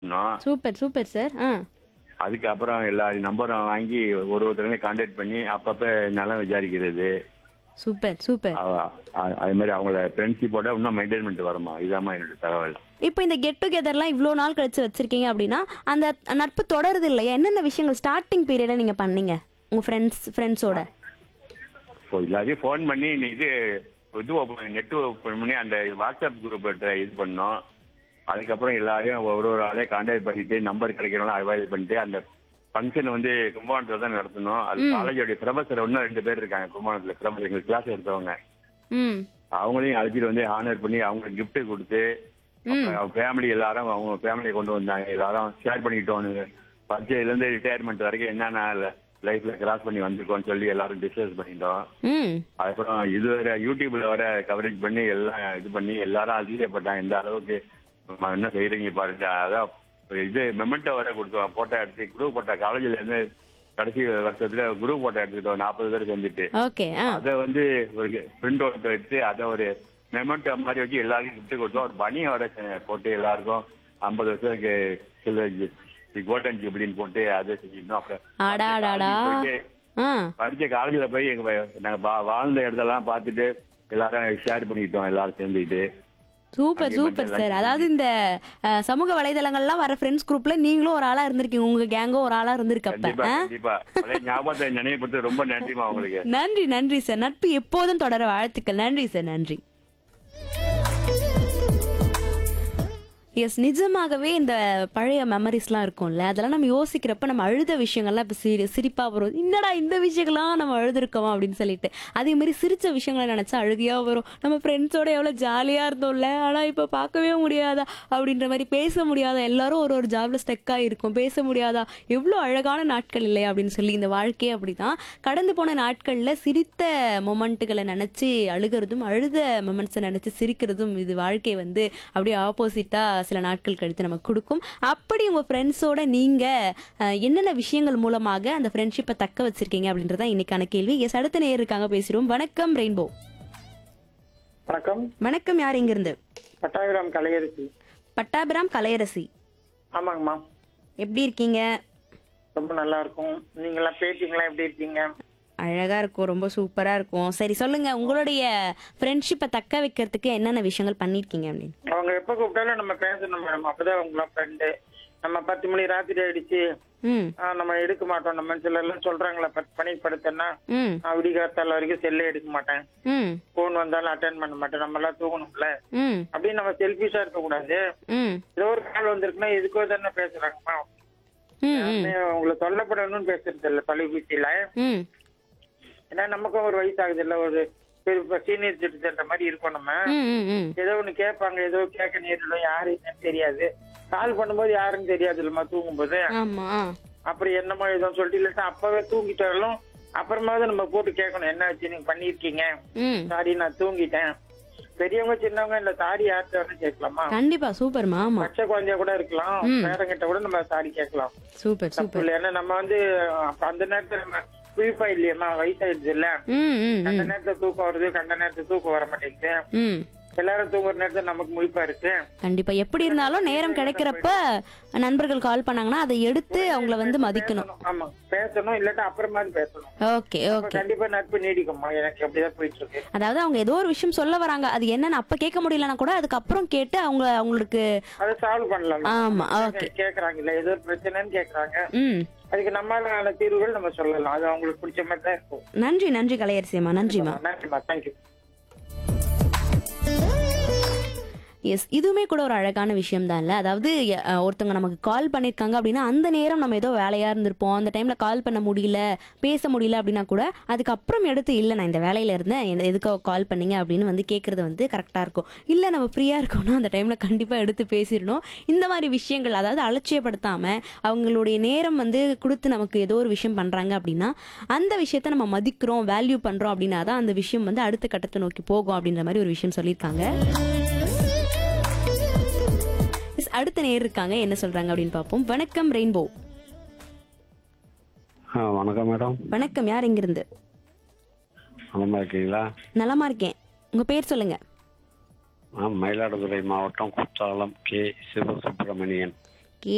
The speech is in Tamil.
பண்ணோம் சூப்பர் சூப்பர் சார் ஆ அதுக்கப்புறம் எல்லா நம்பரும் வாங்கி ஒரு ஒருத்தரையும் கான்டாக்ட் பண்ணி அப்பப்போ நலம் விசாரிக்கிறது சூப்பர் சூப்பர் அவ- அ- அது மாதிரி அவங்கள ஃப்ரெண்ட்ஷிப்போட இன்னும் மெயின்டைன்மெண்ட் வருமா இதாம்மா என்னோட தகவல் இப்போ இந்த கெட் டுகெதர்லாம் இவ்வளோ நாள் கழிச்சு வச்சிருக்கீங்க அப்படின்னா அந்த நட்பு தொடருது இல்லையா என்னென்ன விஷயங்கள் ஸ்டார்டிங் பீரியட்ல நீங்க பண்ணீங்க உங்க ஃப்ரெண்ட்ஸ் ஃப்ரெண்ட்ஸோட இப்போ எல்லாரையும் ஃபோன் பண்ணி நீ இது இது ஓப்பன் நெட் ஓப்பன் பண்ணி அந்த வாட்ஸ்அப் குரூப் இது பண்ணோம் அதுக்கப்புறம் எல்லாரையும் ஒரு ஒரு ஆளே கான்டாக்ட் பண்ணிட்டு நம்பர் கிடைக்கிறவங்க அவைல் பண்ணிட்டு அந்த ஃபங்க்ஷன் வந்து கும்பகோணத்தில் தான் நடத்தணும் அது காலேஜோடைய ப்ரொஃபஸர் இன்னும் ரெண்டு பேர் இருக்காங்க கும்பகோணத்தில் ப்ரொஃபஸர் எங்களுக்கு கிளாஸ் எடுத்தவங்க ம் அவங்களையும் அழைச்சிட்டு வந்து ஆனர் பண்ணி அவங்களுக்கு gift கொடுத்து அவங்க ஃபேமிலி எல்லாரும் அவங்க ஃபேமிலியை கொண்டு வந்தாங்க எல்லாரும் ஷேர் பண்ணிக்கிட்டோம் பரிச்சையிலேருந்து ரிட்டையர்மெண்ட் வரைக்கும் என்னென்ன லைஃப்ல கிராஸ் பண்ணி வந்திருக்கோம்னு சொல்லி எல்லாரும் டிஸ்கஸ் பண்ணிட்டோம் ம் அதுக்கப்புறம் இது வர யூடியூப்ல வர கவரேஜ் பண்ணி எல்லாம் இது பண்ணி எல்லாரும் அதிகப்பட்டாங்க இந்த அளவுக்கு ம, என்ன செய்யறீங்க பாருங்க அதான் இது மெமெண்டோ வர கொடுத்தோம் போட்டோ எடுத்து குரூப் போட்டோ காலேஜ்ல இருந்து கடைசி வருஷத்துல குரூப் போட்டோ எடுத்துக்கிட்டோம் நாற்பது பேர் சேர்ந்துட்டு ஓகே ஆ அதை வந்து ஒரு பிரிண்ட் அவுட் எடுத்து அதை ஒரு மெமெண்டோ மாதிரி வச்சு எல்லாருக்கும் கிஃப்ட் கொடுத்தோம் ஒரு பனியோட போட்டு எல்லாருக்கும் ஐம்பது வருஷத்துக்கு சில்வர் கோல்டன் ஜூப்ளின்னு போட்டு அதை செஞ்சிருந்தோம் அப்புறம் அடாடாடா போயிட்டு ஆ படிச்ச காலேஜ்ல போய் எங்க வ- நாங்க வா- வாழ்ந்த இடத்தெல்லாம் பார்த்துட்டு எல்லாரும் ஷேர் பண்ணிக்கிட்டோம் எல்லாரும் சேர்ந்துக்கிட்டு சூப்பர் அங்கே சூப்பர் மட்டும் சார் அதாவது இந்த அஹ், சமூக வலைதளங்கள்லாம் வர ஃப்ரெண்ட்ஸ் குரூப்ல நீங்களும் ஒரு ஆளா இருந்திருக்கீங்க உங்க கேங்கும் ஒரு ஆளா இருந்திருக்கப்ப கண்டிப்பா ஆ? கண்டிப்பா பழைய ஞாபகத்தை நினைவுபடுத்த ரொம்ப நன்றிமா உங்களுக்கு நன்றி நன்றி சார் நட்பு எப்போதும் தொடர வாழ்த்துக்கள் நன்றி சார் நன்றி எஸ் நிஜமாகவே இந்த பழைய மெமரிஸ்லாம் இருக்கும்ல அதெல்லாம் நம்ம யோசிக்கிறப்ப நம்ம அழுத விஷயங்கள்லாம் இப்போ சிரி சிரிப்பா வரும் என்னடா இந்த விஷயங்கள்லாம் நம்ம அழுதுருக்கோமா அப்படின்னு சொல்லிட்டு அதே மாதிரி சிரிச்ச விஷயங்களை நினைச்சா அழுகையா வரும் நம்ம ஃப்ரெண்ட்ஸோட எவ்வளோ ஜாலியா இருந்தோம்ல ஆனா இப்போ பார்க்கவே முடியாதா அப்படின்ற மாதிரி பேச முடியாத எல்லாரும் ஒரு ஒரு ஜாப்ல ஸ்டெக் ஆகிருக்கும் பேச முடியாதா எவ்வளோ அழகான நாட்கள் இல்லையா அப்படின்னு சொல்லி இந்த வாழ்க்கையே அப்படிதான் கடந்து போன நாட்கள்ல சிரித்த மொமெண்ட்டுகளை நினைச்சு அழுகிறதும் அழுத மொமெண்ட்ஸை நினைச்சு சிரிக்கிறதும் இது வாழ்க்கை வந்து அப்படியே ஆப்போசிட்டா சில நாட்கள் கழித்து நமக்கு கொடுக்கும் அப்படி உங்க ஃப்ரெண்ட்ஸோட நீங்க அஹ், என்னென்ன விஷயங்கள் மூலமாக அந்த ஃப்ரெண்ட்ஷிப்பை தக்க வச்சிருக்கீங்க அப்படின்றத இன்னைக்கான கேள்வி எஸ் அடுத்த நேர் இருக்காங்க பேசுறோம் வணக்கம் ரெயின்போ வணக்கம் வணக்கம் யார் இங்கிருந்து பட்டாபிராம் கலையரசி பட்டாபிராம் கலையரசி ஆமாங்கம்மா எப்படி இருக்கீங்க ரொம்ப நல்லா இருக்கும் நீங்களாம் பேட்டிங்களா எப்படி இருக்கீங்க அழகா இருக்கும் ரொம்ப சூப்பரா இருக்கும் சரி சொல்லுங்க உங்களுடைய ஃப்ரெண்ட்ஷிப்பை தக்க வைக்கிறதுக்கு என்னென்ன விஷயங்கள் பண்ணிருக்கீங்க அப்படின்னு அவங்க எப்ப கூப்பிட்டாலும் நம்ம பேசணும் மேடம் அப்பதான் அவங்கள ஃப்ரெண்டு நம்ம பத்து மணி ராத்திரி ஆயிடுச்சு ம் ஆ, நம்ம எடுக்க மாட்டோம் நம்ம சிலர் எல்லாம் சொல்றாங்களா பத்து மணிக்கு படுத்தேன்னா ம் நான் விடிகாத்தால வரைக்கும் செல்லே எடுக்க மாட்டேன் ம் போன் வந்தாலும் அட்டன் பண்ண மாட்டேன் நம்ம எல்லாம் தூங்கணும்ல ம் அப்படின்னு நம்ம செல்ஃபிஷா இருக்க கூடாது ம் ஏதோ ஒரு கால் வந்திருக்குன்னா எதுக்கோ தானே பேசுறாங்கம்மா ம் ம் உங்களை தொல்லப்படணும்னு பேசுறது இல்ல தொலைபேசியில ம் ஏன்னா நமக்கும் ஒரு வயசு ஆகுது இல்ல ஒரு சீனியர் சிட்டிசன்ற மாதிரி இருக்கோம் நம்ம ம் ம் ம் ஏதோ ஒண்ணு கேட்பாங்க ஏதோ கேட்க நேரிடும் யாரு என்னன்னு தெரியாது கால் பண்ணும்போது யாருன்னு தெரியாது இல்லம்மா தூங்கும்போது ஆமா அப்புறம் என்னமோ ஏதோ சொல்லிட்டு இல்லாட்டா அப்பவே தூங்கிட்டாலும் அப்புறமாவது நம்ம போட்டு கேட்கணும் என்ன வச்சு நீங்க பண்ணிருக்கீங்க ம் சாரி நான் தூங்கிட்டேன் பெரியவங்க சின்னவங்க இல்ல சாரி யார்கிட்ட வேணும் கேட்கலாமா கண்டிப்பா சூப்பர்மா ஆமா பச்சை குழந்தைய கூட இருக்கலாம் பேரங்கிட்ட கூட நம்ம சாரி கேட்கலாம் சூப்பர் தப்பு சூப்பர் இல்லை ஏன்னா நம்ம வந்து அப்ப அந்த நேரத்துல நம்ம குளிப்பா இல்லையம்மா வயசாயிடுச்சு இல்ல ம் ம் கண்ட ம் நேரத்துல தூக்கம் வருது கண்ட நேரத்துல தூக்கம் வர மாட்டேங்குது ம் எல்லாரும் தூங்குற நேரத்துல நமக்கு முழிப்பா இருக்கு கண்டிப்பா எப்படி இருந்தாலும் நேரம் கிடைக்கிறப்ப நண்பர்கள் கால் பண்ணாங்கன்னா அதை எடுத்து அவங்கள வந்து மதிக்கணும் பேசணும். ஆமா பேசணும் இல்லாட்டா அப்புறமா பேசணும் ஓகே அப்ப ஓகே கண்டிப்பா நட்பு நீடிக்கும்மா எனக்கு அப்படிதான் போயிட்டு இருக்கு அதாவது அவங்க ஏதோ ஒரு விஷயம் சொல்ல வராங்க அது என்னன்னு அப்ப கேட்க முடியலன்னா கூட அதுக்கப்புறம் கேட்டு அவங்க அவங்களுக்கு அதை சால்வ் பண்ணலாம் ஆமா ஓகே கேக்குறாங்க இல்ல ஏதோ ஒரு பிரச்சனைன்னு கேக்குறாங்க ம் அதுக்கு நம்மளான தீர்வுகள் நம்ம சொல்லலாம் அது அவங்களுக்கு பிடிச்ச மாதிரி தான் இருக்கும் நன்றி நன்றி கலையரசியம்மா நன்றிம்மா நன்றிம்மா தேங்க்யூ எஸ் இதுவுமே கூட ஒரு அழகான விஷயம் தான் இல்லை அதாவது அஹ், ஒருத்தவங்க நமக்கு கால் பண்ணியிருக்காங்க அப்படின்னா அந்த நேரம் நம்ம ஏதோ வேலையாக இருந்திருப்போம் அந்த டைமில் கால் பண்ண முடியல பேச முடியல அப்படின்னா கூட அதுக்கப்புறம் எடுத்து இல்லை நான் இந்த வேலையில் இருந்தேன் எந்த- எதுக்கு கால் பண்ணீங்க அப்படின்னு வந்து கேட்குறது வந்து கரெக்டாக இருக்கும் இல்லை நம்ம ஃப்ரீயாக இருக்கோம்னா அந்த டைமில் கண்டிப்பாக எடுத்து பேசிடணும் இந்த மாதிரி விஷயங்கள் அதாவது அலட்சியப்படுத்தாமல் அவங்களுடைய நேரம் வந்து கொடுத்து நமக்கு ஏதோ ஒரு விஷயம் பண்ணுறாங்க அப்படின்னா அந்த விஷயத்த நம்ம மதிக்கிறோம் வேல்யூ பண்ணுறோம் அப்படின்னா தான் அந்த விஷயம் வந்து அடுத்த கட்டத்தை நோக்கி போகும் அப்படின்ற மாதிரி ஒரு விஷயம் சொல்லியிருக்காங்க Yes, அடுத்த நேர் இருக்காங்க என்ன சொல்றாங்க அப்படின்னு பார்ப்போம் வணக்கம் ரெயின்போ ஆ வணக்கம் மேடம் வணக்கம் யார் இங்கிருந்து நலமா இருக்கீங்களா நலமா இருக்கேன் உங்க பேர் சொல்லுங்க நான் மயிலாடுதுறை மாவட்டம் குற்றாலம் கே சிவசுப்பிரமணியன்